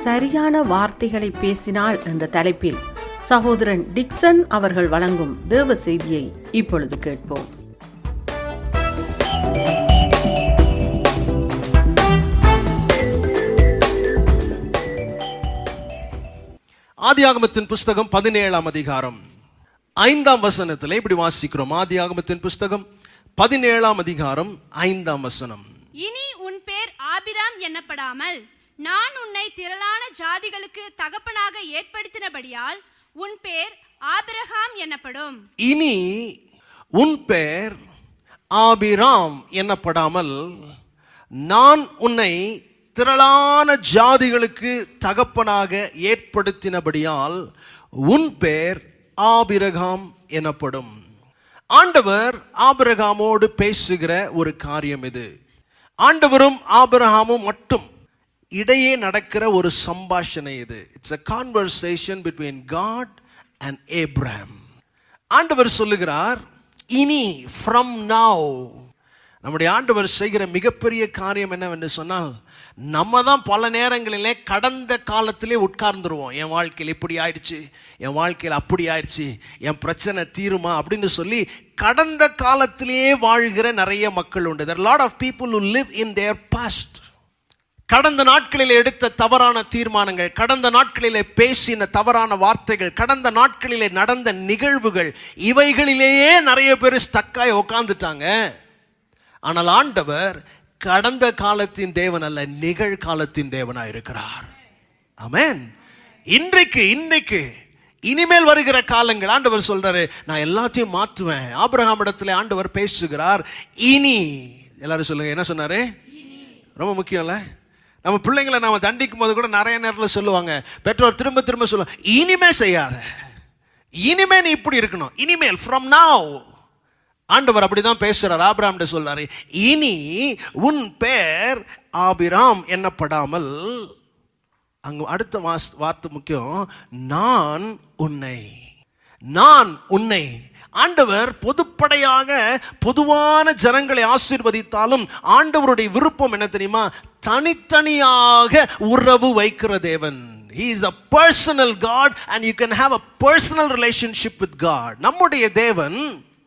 சரியான வார்த்தைகளை பேசினாள் என்ற தலைப்பில் சகோதரன் டிக்சன் அவர்கள் வழங்கும் தேவ செய்தியை இப்பொழுது கேட்போம் ஆதியாகமத்தின் புஸ்தகம் பதினேழாம் அதிகாரம் ஐந்தாம் வசனத்தில் இப்படி வாசிக்கிறோம் ஆதியாகமத்தின் புஸ்தகம் பதினேழாம் அதிகாரம் ஐந்தாம் வசனம் இனி உன் பேர் ஆபிராம் எண்ணப்படாமல் நான் உன்னை திரளான ஜாதிகளுக்கு தகப்பனாக ஏற்படுத்தினபடியால் உன் பேர் ஆபிரகாம் எனப்படும் இனி உன் பேர் ஆபிராம் என்னப்படாமல் நான் உன்னை திரளான ஜாதிகளுக்கு தகப்பனாக ஏற்படுத்தினபடியால் உன் பேர் ஆபிரகாம் எனப்படும் ஆண்டவர் ஆபிரகாமோடு பேசுகிற ஒரு காரியம் இது ஆண்டவரும் ஆபிரகாமும் மட்டும் இடையே நடக்கிற ஒரு சம்பாஷணை இது it's a conversation between God and Abraham ஆண்டவர் சொல்லுகிறார் இனி from now நம்முடைய ஆண்டவர் செய்கிற மிகப்பெரிய காரியம் என்னவென்று சொன்னால் நம்ம தான் பல நேரங்களிலே கடந்த காலத்திலே உட்கார்ந்துருவோம் என் வாழ்க்கையில் இப்படி ஆயிடுச்சு என் வாழ்க்கையில் அப்படி ஆயிடுச்சு என் பிரச்சனை தீருமா அப்படின்னு சொல்லி கடந்த காலத்திலேயே வாழ்கிற நிறைய மக்கள் உண்டு there are lot of people who live in their past கடந்த நாட்களில் எடுத்த தவறான தீர்மானங்கள் கடந்த நாட்களிலே பேசின தவறான வார்த்தைகள் கடந்த நாட்களிலே நடந்த நிகழ்வுகள் இவைகளிலேயே நிறைய பேர் ஸ்டக்காய் உக்காந்துட்டாங்க ஆனால் ஆண்டவர் கடந்த காலத்தின் தேவன் அல்ல நிகழ்காலத்தின் தேவனாய் இருக்கிறார் ஆமென் இன்றைக்கு இன்னைக்கு இனிமேல் வருகிற காலங்கள் ஆண்டவர் சொல்றாரு நான் எல்லாத்தையும் மாற்றுவேன் ஆபிரகாம் இடத்துல ஆண்டவர் பேசுகிறார் இனி எல்லாரும் சொல்லுங்க என்ன சொன்னாரு ரொம்ப முக்கியம்ல நம்ம பிள்ளைங்களை நாம தண்டிக்கும் போது கூட நிறைய நேரத்தில் சொல்லுவாங்க பெற்றோர் திரும்ப திரும்ப சொல்லுவாங்க இனிமே செய்யாத இனிமே நீ இப்படி இருக்கணும் இனிமேல் ஃப்ரம் now ஆண்டவர் அப்படிதான் பேசுறார் ஆபிராம் சொல்றாரு இனி உன் பேர் ஆபிராம் என்னப்படாமல் அங்க அடுத்த வாஸ் வார்த்தை முக்கியம் நான் உன்னை நான் உன்னை ஆண்டவர் பொதுப்படையாக பொதுவான ஜனங்களை ஆசீர்வதித்தாலும் ஆண்டவருடைய விருப்பம் என்ன தெரியுமா தனித்தனியாக உறவு வைக்கிற தேவன் He is a personal God and you can have a personal relationship with God. நம்முடைய தேவன்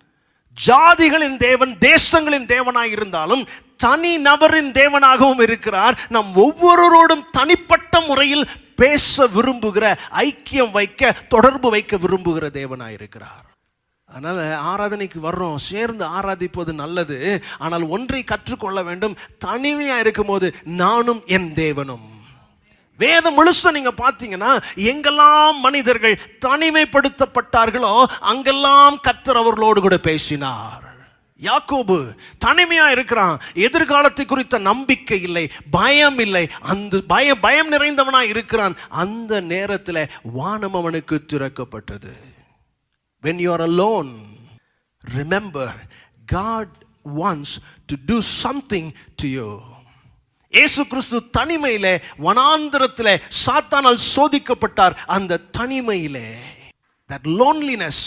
ஜாதிகளின் தேவன் தேசங்களின் தேவனாய் இருந்தாலும் தனி நபரின் தேவனாகவும் இருக்கிறார் நம் ஒவ்வொருவரோடும் தனிப்பட்ட முறையில் பேச விரும்புகிற ஐக்கியம் வைக்க தொடர்பு வைக்க விரும்புகிற தேவனாய் இருக்கிறார் அதனால ஆராதனைக்கு வர்றோம் சேர்ந்து ஆராதிப்பது நல்லது ஆனால் ஒன்றை கற்றுக்கொள்ள வேண்டும் தனிமையா இருக்கும்போது நானும் என் தேவனும் வேதம் முழுச நீங்க பார்த்தீங்கன்னா எங்கெல்லாம் மனிதர்கள் தனிமைப்படுத்தப்பட்டார்களோ அங்கெல்லாம் கத்தர் அவர்களோடு கூட பேசினார் யாக்கோபு தனிமையா இருக்கிறான் எதிர்காலத்தை குறித்த நம்பிக்கை இல்லை பயம் இல்லை அந்த பய பயம் நிறைந்தவனா இருக்கிறான் அந்த நேரத்தில் வானம் அவனுக்கு திறக்கப்பட்டது when you are alone remember god wants to do something to you இயேசு கிறிஸ்து தனிமையிலே வனாந்திரத்திலே சாத்தானால் சோதிக்கப்பட்டார் அந்த தனிமையிலே that loneliness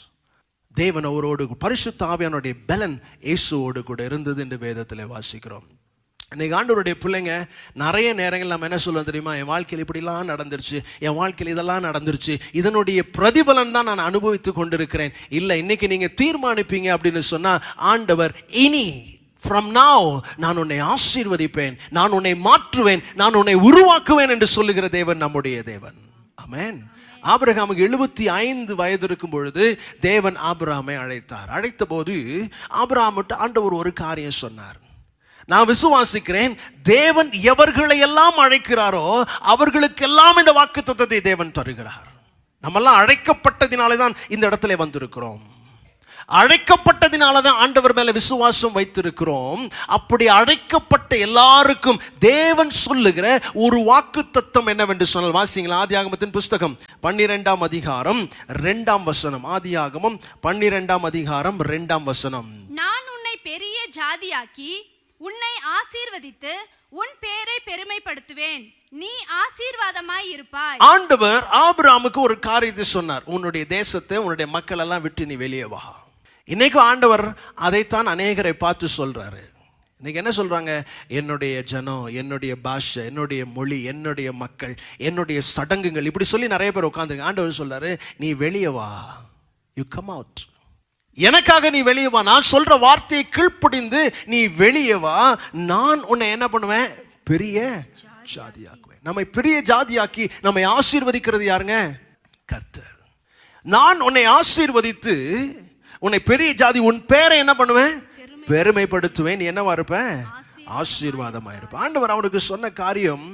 தேவன் அவரோடு பரிசுத்த ஆவியானுடைய பலன் இயேசுவோடு கூட இருந்தது என்று வேதத்தில் வாசிக்கிறோம் இன்னைக்கு ஆண்டவருடைய பிள்ளைங்க நிறைய நேரங்கள் நம்ம என்ன சொல்லுவோம் தெரியுமா என் வாழ்க்கையில் இப்படிலாம் நடந்துருச்சு என் வாழ்க்கையில் இதெல்லாம் நடந்துருச்சு இதனுடைய பிரதிபலன் தான் நான் அனுபவித்து கொண்டிருக்கிறேன் இல்லை இன்னைக்கு நீங்க தீர்மானிப்பீங்க அப்படின்னு சொன்னா ஆண்டவர் இனி ஃப்ரம் now நான் உன்னை ஆசீர்வதிப்பேன் நான் உன்னை மாற்றுவேன் நான் உன்னை உருவாக்குவேன் என்று சொல்லுகிற தேவன் நம்முடைய தேவன் ஆமென் ஆபிரகாமுக்கு எழுபத்தி ஐந்து வயது இருக்கும் பொழுது தேவன் ஆபிரகாமை அழைத்தார் அழைத்த போது ஆபிரகாமிட்டு ஆண்டவர் ஒரு காரியம் சொன்னார் நான் விசுவாசிக்கிறேன் தேவன் எவர்களை எல்லாம் அழைக்கிறாரோ அவர்களுக்கெல்லாம் இந்த வாக்கு தேவன் தருகிறார் நம்மெல்லாம் அழைக்கப்பட்டதினாலே தான் இந்த இடத்துல வந்திருக்கிறோம் அழைக்கப்பட்டதினால தான் ஆண்டவர் மேல விசுவாசம் வைத்திருக்கிறோம் அப்படி அழைக்கப்பட்ட எல்லாருக்கும் தேவன் சொல்லுகிற ஒரு வாக்கு தத்துவம் என்னவென்று சொன்னால் வாசிங்களா ஆதியாகமத்தின் புஸ்தகம் பன்னிரெண்டாம் அதிகாரம் ரெண்டாம் வசனம் ஆதியாகமம் பன்னிரெண்டாம் அதிகாரம் ரெண்டாம் வசனம் நான் உன்னை பெரிய ஜாதியாக்கி உன்னை ஆசீர்வதித்து உன் பேரை பெருமைப்படுத்துவேன் நீ ஆசீர்வாதமாய் இருப்பாய் ஆண்டவர் ஆபிராமுக்கு ஒரு காரியத்தை சொன்னார் உன்னுடைய தேசத்தை உன்னுடைய மக்கள் எல்லாம் விட்டு நீ வெளியே வா இன்னைக்கு ஆண்டவர் அதைத்தான் அநேகரை பார்த்து சொல்றாரு இன்னைக்கு என்ன சொல்றாங்க என்னுடைய ஜனம் என்னுடைய பாஷை என்னுடைய மொழி என்னுடைய மக்கள் என்னுடைய சடங்குகள் இப்படி சொல்லி நிறைய பேர் உட்காந்துருங்க ஆண்டவர் சொல்றாரு நீ வெளியே வா யூ கம் அவுட் எனக்காக நீ வெளியே வா நான் சொல்ற வார்த்தையை கீழ்ப்படிந்து நீ வெளியே வா நான் உன்னை என்ன பண்ணுவேன் பெரிய ஜாதியாக்குவேன் நம்மை பெரிய ஜாதியாக்கி நம்மை ஆசீர்வதிக்கிறது யாருங்க கர்த்தர் நான் உன்னை ஆசீர்வதித்து உன்னை பெரிய ஜாதி உன் பேரை என்ன பண்ணுவேன் பெருமைப்படுத்துவேன் நீ என்னவா இருப்ப ஆசீர்வாதமா இருப்ப ஆண்டவர் அவனுக்கு சொன்ன காரியம்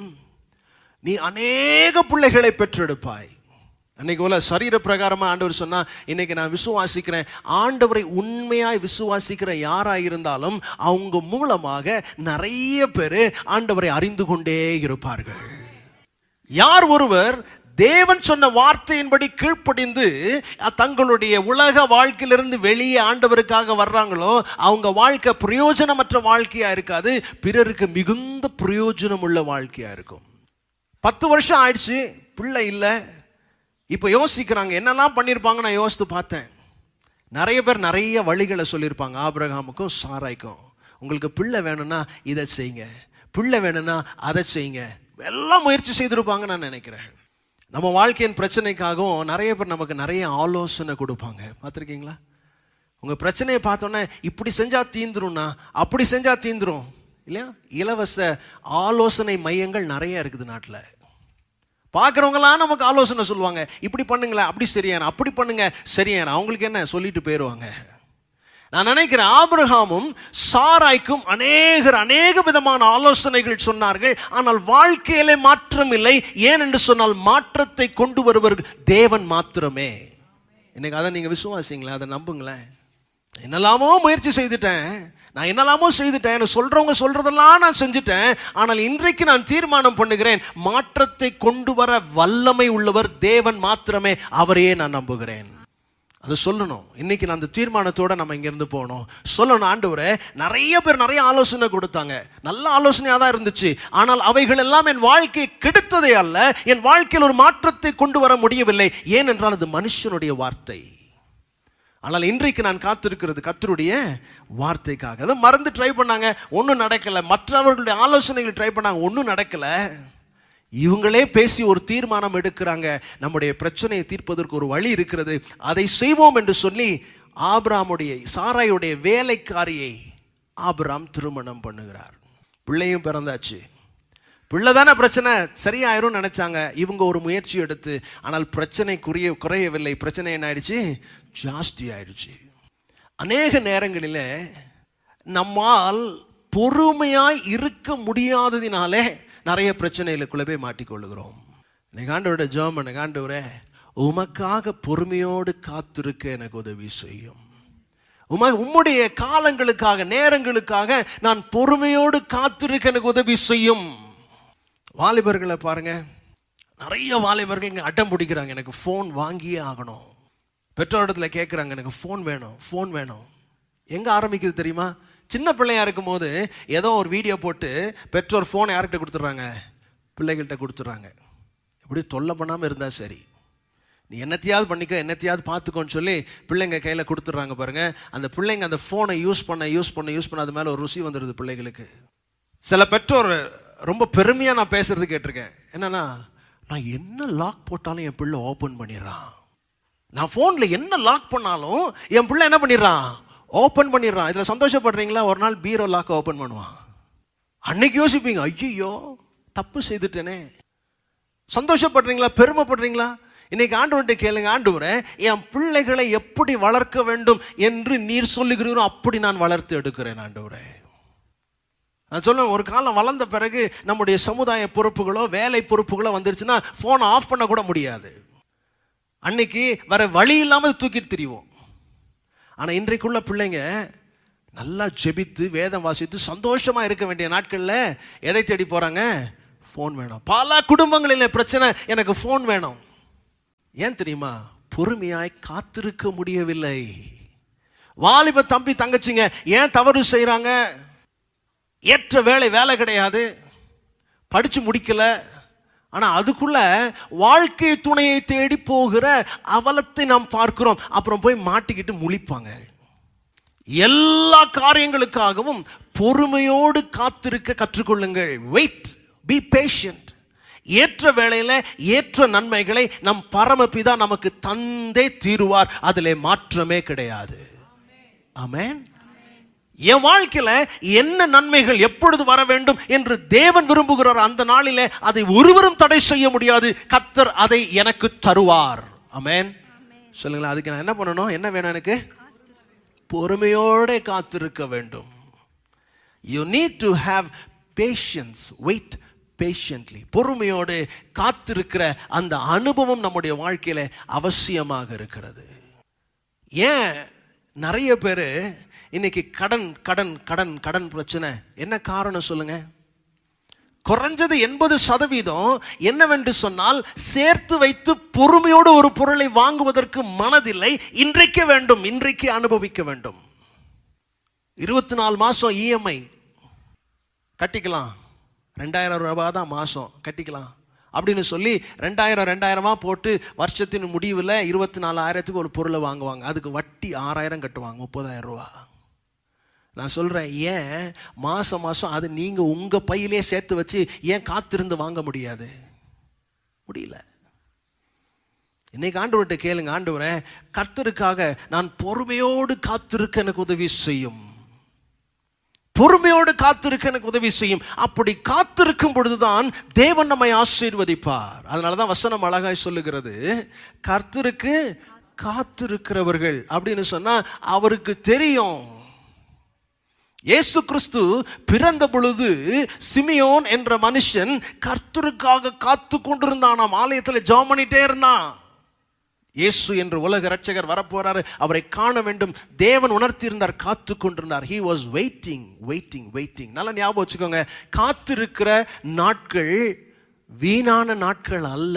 நீ அநேக பிள்ளைகளை பெற்றெடுப்பாய் அன்னைக்கு போல சரீர பிரகாரமா ஆண்டவர் சொன்னா இன்னைக்கு நான் விசுவாசிக்கிறேன் ஆண்டவரை உண்மையாய் விசுவாசிக்கிற யாராய் இருந்தாலும் அவங்க மூலமாக நிறைய பேர் ஆண்டவரை அறிந்து கொண்டே இருப்பார்கள் யார் ஒருவர் தேவன் சொன்ன வார்த்தையின்படி கீழ்ப்படிந்து அ- தங்களுடைய உலக வாழ்க்கையிலிருந்து வெளியே ஆண்டவருக்காக வர்றாங்களோ அவங்க வாழ்க்கை பிரயோஜனமற்ற வாழ்க்கையா இருக்காது பிறருக்கு மிகுந்த பிரயோஜனம் உள்ள வாழ்க்கையா இருக்கும் பத்து வருஷம் ஆயிடுச்சு பிள்ளை இல்லை இப்போ யோசிக்கிறாங்க என்னெல்லாம் பண்ணியிருப்பாங்க நான் யோசித்து பார்த்தேன் நிறைய பேர் நிறைய வழிகளை சொல்லியிருப்பாங்க ஆபிரகாமுக்கும் சாராய்க்கும் உங்களுக்கு பிள்ளை வேணும்னா இதை செய்யுங்க பிள்ளை வேணும்னா அதை செய்யுங்க எல்லாம் முயற்சி செய்திருப்பாங்க நான் நினைக்கிறேன் நம்ம வாழ்க்கையின் பிரச்சனைக்காகவும் நிறைய பேர் நமக்கு நிறைய ஆலோசனை கொடுப்பாங்க பார்த்துருக்கீங்களா உங்க பிரச்சனையை பார்த்தோன்னே இப்படி செஞ்சா தீந்துரும்னா அப்படி செஞ்சா தீந்துரும் இல்லையா இலவச ஆலோசனை மையங்கள் நிறைய இருக்குது நாட்டில் பார்க்குறவங்களாம் நமக்கு ஆலோசனை சொல்லுவாங்க இப்படி பண்ணுங்களேன் அப்படி சரியான அப்படி பண்ணுங்க சரியான அவங்களுக்கு என்ன சொல்லிட்டு போயிடுவாங்க நான் நினைக்கிறேன் ஆபிரகாமும் சாராய்க்கும் அநேகர் அநேக விதமான ஆலோசனைகள் சொன்னார்கள் ஆனால் வாழ்க்கையிலே மாற்றம் இல்லை ஏன் என்று சொன்னால் மாற்றத்தை கொண்டு வருவர் தேவன் மாத்திரமே இன்னைக்கு அதை நீங்க விசுவாசிங்களேன் அதை நம்புங்களேன் என்னெல்லாமோ முயற்சி செய்துட்டேன் நான் என்னெல்லாமோ செய்துட்டேன் எனக்கு சொல்றவங்க சொல்றதெல்லாம் நான் செஞ்சுட்டேன் ஆனால் இன்றைக்கு நான் தீர்மானம் பண்ணுகிறேன் மாற்றத்தை கொண்டு வர வல்லமை உள்ளவர் தேவன் மாத்திரமே அவரையே நான் நம்புகிறேன் அது சொல்லணும் இன்னைக்கு நான் அந்த தீர்மானத்தோட நம்ம இங்கிருந்து போகணும் சொல்லணும் ஆண்டவரே நிறைய பேர் நிறைய ஆலோசனை கொடுத்தாங்க நல்ல ஆலோசனையாக தான் இருந்துச்சு ஆனால் அவைகள் எல்லாம் என் வாழ்க்கையை கெடுத்ததே அல்ல என் வாழ்க்கையில் ஒரு மாற்றத்தை கொண்டு வர முடியவில்லை ஏனென்றால் அது மனுஷனுடைய வார்த்தை ஆனால் இன்றைக்கு நான் காத்திருக்கிறது கர்த்தருடைய வார்த்தைக்காக அதை மறந்து ட்ரை பண்ணாங்க ஒன்றும் நடக்கலை மற்றவர்களுடைய ஆலோசனைகள் ட்ரை பண்ணாங்க ஒன்றும் நடக்கலை இவங்களே பேசி ஒரு தீர்மானம் எடுக்கிறாங்க நம்முடைய பிரச்சனையை தீர்ப்பதற்கு ஒரு வழி இருக்கிறது அதை செய்வோம் என்று சொல்லி ஆபிராமுடைய சாராயுடைய வேலைக்காரியை ஆபிராம் திருமணம் பண்ணுகிறார் பிள்ளையும் பிறந்தாச்சு பிள்ளை தானே பிரச்சனை சரியாயிரும் நினைச்சாங்க இவங்க ஒரு முயற்சி எடுத்து ஆனால் பிரச்சனை குறைய குறையவில்லை பிரச்சனை என்ன ஆயிடுச்சு ஜாஸ்தி ஆயிடுச்சு அநேக நேரங்களில் நம்மால் பொறுமையாய் இருக்க முடியாததினாலே நிறைய பிரச்சனைகளுக்குள்ள போய் மாட்டிக்கொள்ளுகிறோம் இன்னைக்கு ஆண்டவரோட ஜோம் எனக்கு ஆண்டவரே உமக்காக பொறுமையோடு காத்திருக்க எனக்கு உதவி செய்யும் உம உம்முடைய காலங்களுக்காக நேரங்களுக்காக நான் பொறுமையோடு காத்திருக்க எனக்கு உதவி செய்யும் வாலிபர்களை பாருங்க நிறைய வாலிபர்கள் இங்க அடம் பிடிக்கிறாங்க எனக்கு ஃபோன் வாங்கியே ஆகணும் பெற்றோரிடத்துல கேட்குறாங்க எனக்கு ஃபோன் வேணும் ஃபோன் வேணும் எங்கே ஆரம்பிக்குது தெரியுமா சின்ன பிள்ளையா இருக்கும்போது ஏதோ ஒரு வீடியோ போட்டு பெற்றோர் ஃபோனை யார்கிட்ட கொடுத்துட்றாங்க பிள்ளைகள்கிட்ட கொடுத்துட்றாங்க இப்படி தொல்லை பண்ணாமல் இருந்தால் சரி நீ என்னத்தையாவது பண்ணிக்கோ என்னத்தையாவது பார்த்துக்கோன்னு சொல்லி பிள்ளைங்க கையில் கொடுத்துட்றாங்க பாருங்க அந்த பிள்ளைங்க அந்த ஃபோனை யூஸ் பண்ண யூஸ் பண்ண யூஸ் பண்ண அது மேலே ஒரு ருசி வந்துடுது பிள்ளைகளுக்கு சில பெற்றோர் ரொம்ப பெருமையாக நான் பேசுறது கேட்டிருக்கேன் என்னன்னா நான் என்ன லாக் போட்டாலும் என் பிள்ளை ஓப்பன் பண்ணிடுறான் நான் ஃபோனில் என்ன லாக் பண்ணாலும் என் பிள்ளை என்ன பண்ணிடுறான் ஓப்பன் பண்ணிடுறான் இதில் சந்தோஷப்படுறீங்களா ஒரு நாள் பீரோ லாக்கை ஓப்பன் பண்ணுவான் அன்னைக்கு யோசிப்பீங்க ஐயோ தப்பு செய்துட்டேனே சந்தோஷப்படுறீங்களா பெருமைப்படுறீங்களா இன்னைக்கு ஆண்டவன்ட்ட கேளுங்க ஆண்டவரே என் பிள்ளைகளை எப்படி வளர்க்க வேண்டும் என்று நீர் சொல்லுகிறீரோ அப்படி நான் வளர்த்து எடுக்கிறேன் ஆண்டவரே நான் சொல்லுவேன் ஒரு காலம் வளர்ந்த பிறகு நம்முடைய சமுதாய பொறுப்புகளோ வேலை பொறுப்புகளோ வந்துருச்சுன்னா ஃபோனை ஆஃப் பண்ண கூட முடியாது அன்னைக்கு வர வழி இல்லாமல் தூக்கிட்டு திரிவோம் ஆனால் இன்றைக்குள்ள பிள்ளைங்க நல்லா ஜெபித்து வேதம் வாசித்து சந்தோஷமா இருக்க வேண்டிய நாட்களில் எதை தேடி போறாங்க ஃபோன் வேணும் பல குடும்பங்களில் பிரச்சனை எனக்கு ஃபோன் வேணும் ஏன் தெரியுமா பொறுமையாய் காத்திருக்க முடியவில்லை வாலிப தம்பி தங்கச்சிங்க ஏன் தவறு செய்றாங்க ஏற்ற வேலை வேலை கிடையாது படிச்சு முடிக்கல ஆனா அதுக்குள்ள வாழ்க்கை துணையை தேடி போகிற அவலத்தை நாம் பார்க்கிறோம் அப்புறம் போய் மாட்டிக்கிட்டு முழிப்பாங்க எல்லா காரியங்களுக்காகவும் பொறுமையோடு காத்திருக்க கற்றுக்கொள்ளுங்கள் வெயிட் பி பேஷண்ட் ஏற்ற வேளையில ஏற்ற நன்மைகளை நம் பரமபிதா நமக்கு தந்தே தீருவார் அதிலே மாற்றமே கிடையாது ஆமென் என் வாழ்க்கையில என்ன நன்மைகள் எப்பொழுது வர வேண்டும் என்று தேவன் விரும்புகிறார் அந்த நாளிலே அதை ஒருவரும் தடை செய்ய முடியாது கத்தர் அதை எனக்கு தருவார் ஆமென் சொல்லுங்களேன் அதுக்கு நான் என்ன பண்ணணும் என்ன வேணும் எனக்கு பொறுமையோட காத்திருக்க வேண்டும் you need to have patience wait patiently பொறுமையோடு காத்திருக்கிற அந்த அனுபவம் நம்முடைய வாழ்க்கையில அவசியமாக இருக்கிறது ஏன் நிறைய பேர் இன்னைக்கு கடன் கடன் கடன் கடன் பிரச்சனை என்ன காரணம் சொல்லுங்க குறைஞ்சது எண்பது சதவீதம் என்னவென்று சொன்னால் சேர்த்து வைத்து பொறுமையோடு ஒரு பொருளை வாங்குவதற்கு மனதில்லை இன்றைக்கு வேண்டும் இன்றைக்கு அனுபவிக்க வேண்டும் இருபத்தி நாலு மாசம் இஎம்ஐ கட்டிக்கலாம் ரெண்டாயிரம் ரூபாய் தான் மாசம் கட்டிக்கலாம் அப்படின்னு சொல்லி ரெண்டாயிரம் ரெண்டாயிரமா போட்டு வருஷத்தின் முடிவில் இருபத்தி நாலாயிரத்துக்கு ஒரு பொருளை வாங்குவாங்க அதுக்கு வட்டி ஆறாயிரம் கட்டுவாங்க முப்பதாயிரம் ரூபா நான் சொல்றேன் ஏன் மாசம் மாசம் அது நீங்க உங்க பையிலே சேர்த்து வச்சு ஏன் காத்திருந்து வாங்க முடியாது முடியல இன்னைக்கு ஆண்டவர்கிட்ட கேளுங்க ஆண்டவரே கர்த்தருக்காக நான் பொறுமையோடு காத்திருக்க எனக்கு உதவி செய்யும் பொறுமையோடு காத்திருக்க எனக்கு உதவி செய்யும் அப்படி காத்திருக்கும் பொழுதுதான் தேவன் நம்மை ஆசீர்வதிப்பார் அதனாலதான் வசனம் அழகாய் சொல்லுகிறது கர்த்தருக்கு காத்திருக்கிறவர்கள் அப்படின்னு சொன்னா அவருக்கு தெரியும் இயேசு கிறிஸ்து பிறந்த பொழுது சிமியோன் என்ற மனுஷன் கர்த்தருக்காக காத்து கொண்டிருந்தான் ஆலயத்தில் ஜெபம் பண்ணிட்டே இருந்தான் இயேசு என்று உலக ரட்சகர் வரப்போறாரு அவரை காண வேண்டும் தேவன் உணர்த்தியிருந்தார் காத்து கொண்டிருந்தார் he was waiting waiting waiting நல்லா ஞாபகம் வச்சுக்கோங்க காத்திருக்கிற நாட்கள் வீணான நாட்கள் அல்ல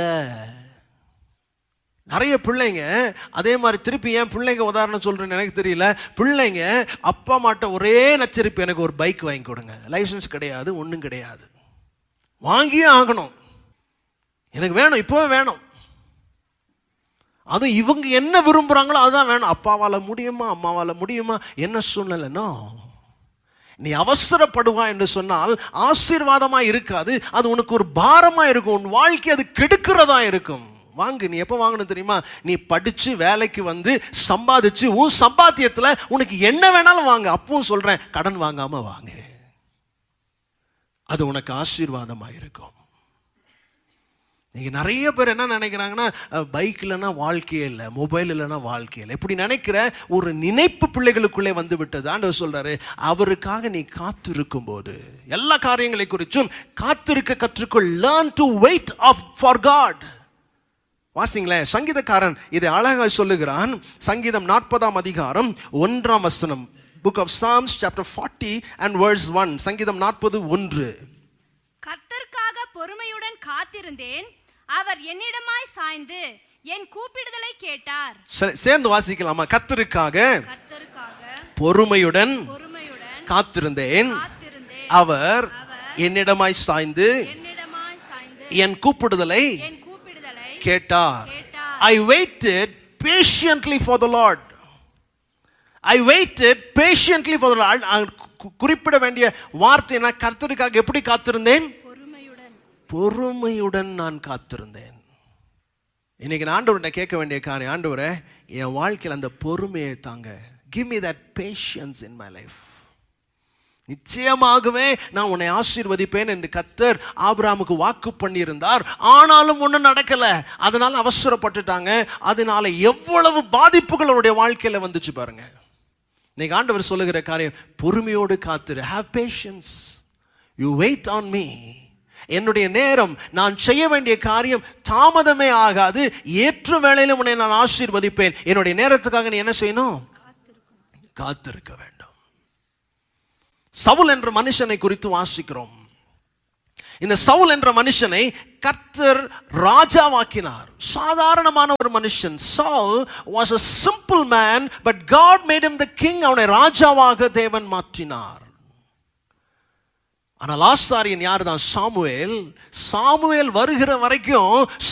நிறைய பிள்ளைங்க அதே மாதிரி திருப்பி ஏன் பிள்ளைங்க உதாரணம் சொல்றேன்னு எனக்கு தெரியல பிள்ளைங்க அப்பா மாட்ட ஒரே நச்சரிப்பு எனக்கு ஒரு பைக் வாங்கி கொடுங்க லைசன்ஸ் கிடையாது ஒன்றும் கிடையாது வாங்கியே ஆகணும் எனக்கு வேணும் இப்போவே வேணும் அதுவும் இவங்க என்ன விரும்புறாங்களோ அதுதான் வேணும் அப்பாவால முடியுமா அம்மாவால முடியுமா என்ன சூழ்நிலைனோ நீ அவசரப்படுவா என்று சொன்னால் ஆசீர்வாதமா இருக்காது அது உனக்கு ஒரு பாரமா இருக்கும் உன் வாழ்க்கை அது கெடுக்கிறதா இருக்கும் வாங்கு நீ எப்போ வாங்கணும் தெரியுமா நீ படிச்சு வேலைக்கு வந்து சம்பாதிச்சு உன் சம்பாத்தியத்துல உனக்கு என்ன வேணாலும் வாங்க அப்பவும் சொல்றேன் கடன் வாங்காம வாங்கு அது உனக்கு ஆசீர்வாதமா இருக்கும் நீங்க நிறைய பேர் என்ன நினைக்கிறாங்கன்னா பைக் இல்லைன்னா வாழ்க்கையே இல்லை மொபைல் இல்லைன்னா வாழ்க்கையே இல்லை இப்படி நினைக்கிற ஒரு நினைப்பு பிள்ளைகளுக்குள்ளே வந்து விட்டது ஆண்டவர் சொல்றாரு அவருக்காக நீ காத்திருக்கும் போது எல்லா காரியங்களை குறிச்சும் காத்திருக்க கற்றுக்கொள் learn to wait of for God வாசிங்களேன் சங்கீதக்காரன் இதை அழகாக சொல்லுகிறான் சங்கீதம் நாற்பதாம் அதிகாரம் ஒன்றாம் வசனம் book of Psalms chapter forty and verse one சங்கீதம் நாற்பது ஒன்று கர்த்தருக்காக பொறுமையுடன் காத்திருந்தேன் அவர் என்னிடமாய் சாய்ந்து என் கூப்பிடுதலை கேட்டார் சரி, சேர்ந்து வாசிக்கலாமா கத்தருக்காக கர்த்தருக்காக பொறுமையுடன் பொறுமையுடன் காத்திருந்தேன் காத்திருந்தேன் அவர் என்னிடமாய் சாய்ந்து என்னிடமாய் சாய்ந்து என் கூப்பிடுதலை என் கூப்பிடுதலை கேட்டார் கேட்டார் I waited patiently for the Lord I waited patiently for the Lord குறிப்பிட வேண்டிய வார்த்தை நான் கர்த்தருக்காக எப்படி காத்திருந்தேன் பொறுமையுடன் பொறுமையுடன் நான் காத்திருந்தேன் இன்னைக்கு நான் ஆண்டவர்கிட்ட கேட்க வேண்டிய காரியம் ஆண்டவரே என் வாழ்க்கையில் அந்த பொறுமையை தாங்க give me that patience in my life நிச்சயமாகவே நான் உன்னை ஆசீர்வதிப்பேன் என்று கத்தர் ஆபிராமுக்கு வாக்கு பண்ணியிருந்தார் ஆனாலும் ஒன்றும் நடக்கல அதனால அவசரப்பட்டுட்டாங்க அதனால எவ்வளவு பாதிப்புகள் அவருடைய வாழ்க்கையில வந்துச்சு பாருங்க இன்னைக்கு ஆண்டவர் சொல்லுகிற காரியம் பொறுமையோடு காத்திரு have patience you wait on me என்னுடைய நேரம் நான் செய்ய வேண்டிய காரியம் தாமதமே ஆகாது ஏற்ற வேளையிலும் உன்னை நான் ஆசீர்வதிப்பேன் என்னுடைய நேரத்துக்காக நீ என்ன செய்யணும் காத்திருக்க வேண்டும் சவுல் என்ற மனுஷனை குறித்து வாசிக்கிறோம் இந்த சவுல் என்ற மனுஷனை கர்த்தர் ராஜாவாக்கினார் சாதாரணமான ஒரு மனுஷன் Saul was a simple man but God made him the king அவனை ராஜாவாக தேவன் மாற்றினார் ஆனால் ஆசாரியன் யார் தான் சாமுவேல் சாமுவேல் வருகிற வரைக்கும்